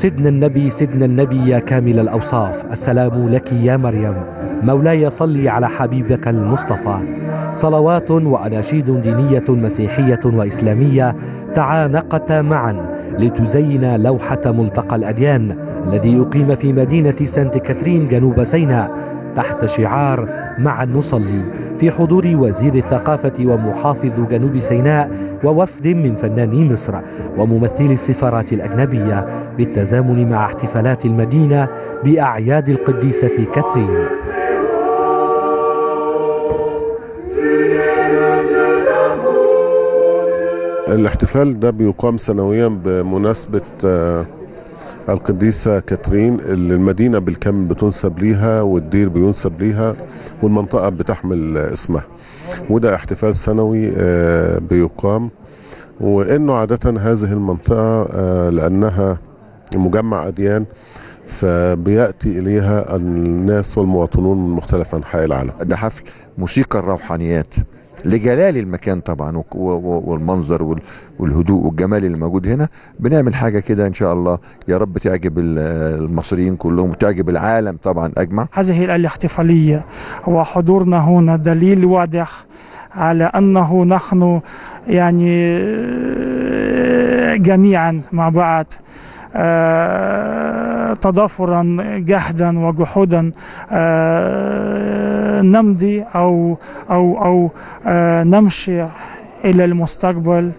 سيدنا النبي سيدنا النبي يا كامل الأوصاف السلام لك يا مريم مولاي صلي على حبيبك المصطفى صلوات وأناشيد دينية مسيحية وإسلامية تعانقتا معا لتزين لوحة ملتقى الأديان الذي أقيم في مدينة سانت كاترين جنوب سيناء تحت شعار معا نصلي في حضور وزير الثقافة ومحافظ جنوب سيناء ووفد من فناني مصر وممثلي السفارات الأجنبية بالتزامن مع احتفالات المدينة بأعياد القديسة كاثرين الاحتفال ده بيقام سنويا بمناسبة آه، القديسة كاترين اللي المدينة بالكامل بتنسب ليها والدير بينسب ليها والمنطقة بتحمل اسمها وده احتفال سنوي آه، بيقام وانه عادة هذه المنطقة آه، لانها مجمع اديان فبياتي اليها الناس والمواطنون من مختلف انحاء العالم ده حفل موسيقى الروحانيات لجلال المكان طبعا وك- و- و- والمنظر وال- والهدوء والجمال اللي موجود هنا بنعمل حاجه كده ان شاء الله يا رب تعجب ال- المصريين كلهم وتعجب العالم طبعا اجمع هذه الاحتفالية وحضورنا هنا دليل واضح على أنه نحن يعني جميعا مع بعض آه، تضافرا جهدا وجحودا آه، نمضي أو أو أو آه، نمشي إلى المستقبل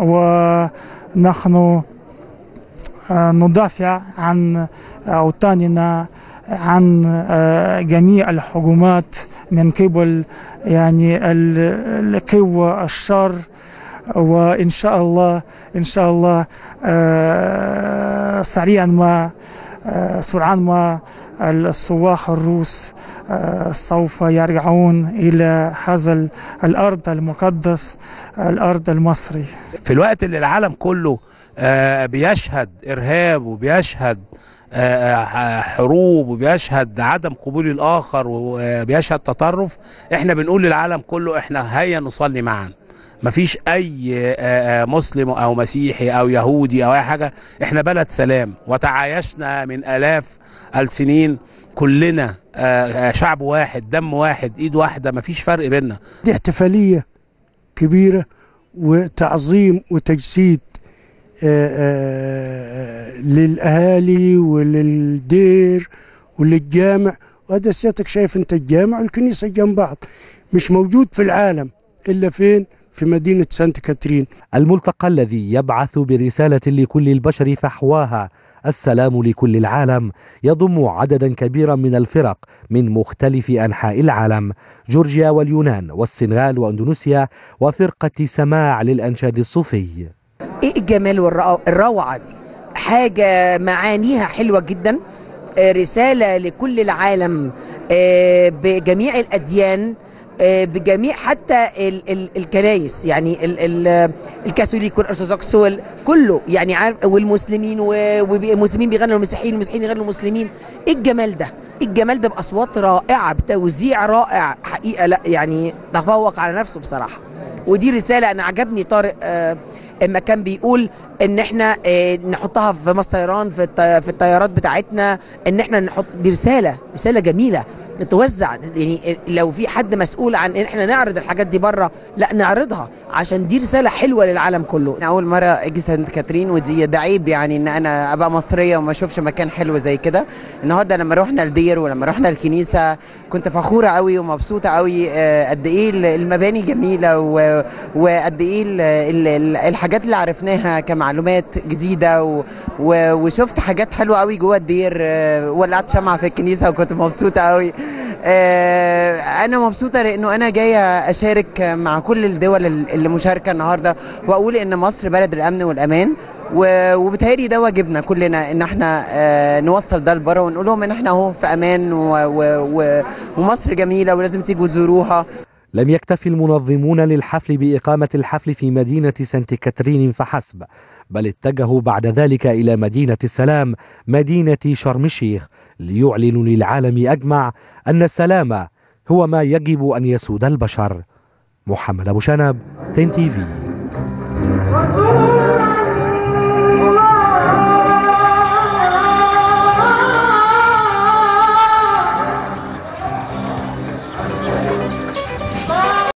ونحن آه، ندافع عن أوطاننا عن آه، جميع الحكومات من قبل يعني ال- القوى الشر وإن شاء الله إن شاء الله آه، سريعا ما آه، سرعان ما السواح الروس آه، سوف يرجعون إلى هذا ال- الأرض المقدس الأرض المصري في الوقت اللي العالم كله آه، بيشهد ارهاب وبيشهد آه، آه، حروب وبيشهد عدم قبول الاخر وبيشهد تطرف احنا بنقول للعالم كله احنا هيا نصلي معا مفيش اي آه، آه، مسلم او مسيحي او يهودي او اي حاجه احنا بلد سلام وتعايشنا من الاف السنين كلنا آه، آه، شعب واحد دم واحد ايد واحده مفيش فرق بيننا دي احتفالية كبيرة وتعظيم وتجسيد آه، آه، للأهالي وللدير وللجامع وهذا سيادتك شايف انت الجامع والكنيسة جنب بعض مش موجود في العالم إلا فين في مدينة سانت كاترين الملتقى الذي يبعث برسالة لكل البشر فحواها السلام لكل العالم يضم عددا كبيرا من الفرق من مختلف أنحاء العالم جورجيا واليونان والسنغال وأندونيسيا وفرقة سماع للأنشاد الصوفي ايه الجمال والروعه دي حاجه معانيها حلوه جدا آه، رساله لكل العالم آه، بجميع الاديان آه، بجميع حتى ال ال الكنايس يعني ال ال الكاثوليك والارثوذكس وال- كله يعني عارف والمسلمين و- والمسلمين بيغنوا المسيحيين والمسيحيين يغنوا المسلمين ايه الجمال ده ايه الجمال ده باصوات رائعه بتوزيع رائع حقيقه لا يعني تفوق على نفسه بصراحه ودي رساله انا عجبني طارق آه، اما كان بيقول ان احنا آه، نحطها في مصر طيران في الطي- في الطيارات بتاعتنا ان احنا نحط دي رساله رساله جميله توزع يعني لو في حد مسؤول عن ان احنا نعرض الحاجات دي بره لا نعرضها عشان دي رساله حلوه للعالم كله انا اول مره اجي سانت كاترين ودي ده عيب يعني ان انا ابقى مصريه وما اشوفش مكان حلو زي كده النهارده لما رحنا الدير ولما رحنا الكنيسه كنت فخوره قوي ومبسوطه قوي آه، قد ايه المباني جميله و- وقد ايه ال- ال- ال- الحاجات اللي عرفناها كمعلومات جديده و- و- وشفت حاجات حلوه قوي جوه الدير آه، ولعت شمعه في الكنيسه وكنت مبسوطه قوي آه، انا مبسوطه لانه انا جايه اشارك مع كل الدول اللي مشاركه النهارده واقول ان مصر بلد الامن والامان و- وبالتالي ده واجبنا كلنا ان احنا آه، نوصل ده لبره ونقول لهم ان احنا اهو في امان و- و- و- ومصر جميله ولازم تيجوا تزوروها لم يكتف المنظمون للحفل بإقامة الحفل في مدينة سانت كاترين فحسب بل اتجهوا بعد ذلك إلى مدينة السلام مدينة شرم الشيخ ليعلنوا للعالم أجمع أن السلام هو ما يجب أن يسود البشر محمد أبو شنب تين تي في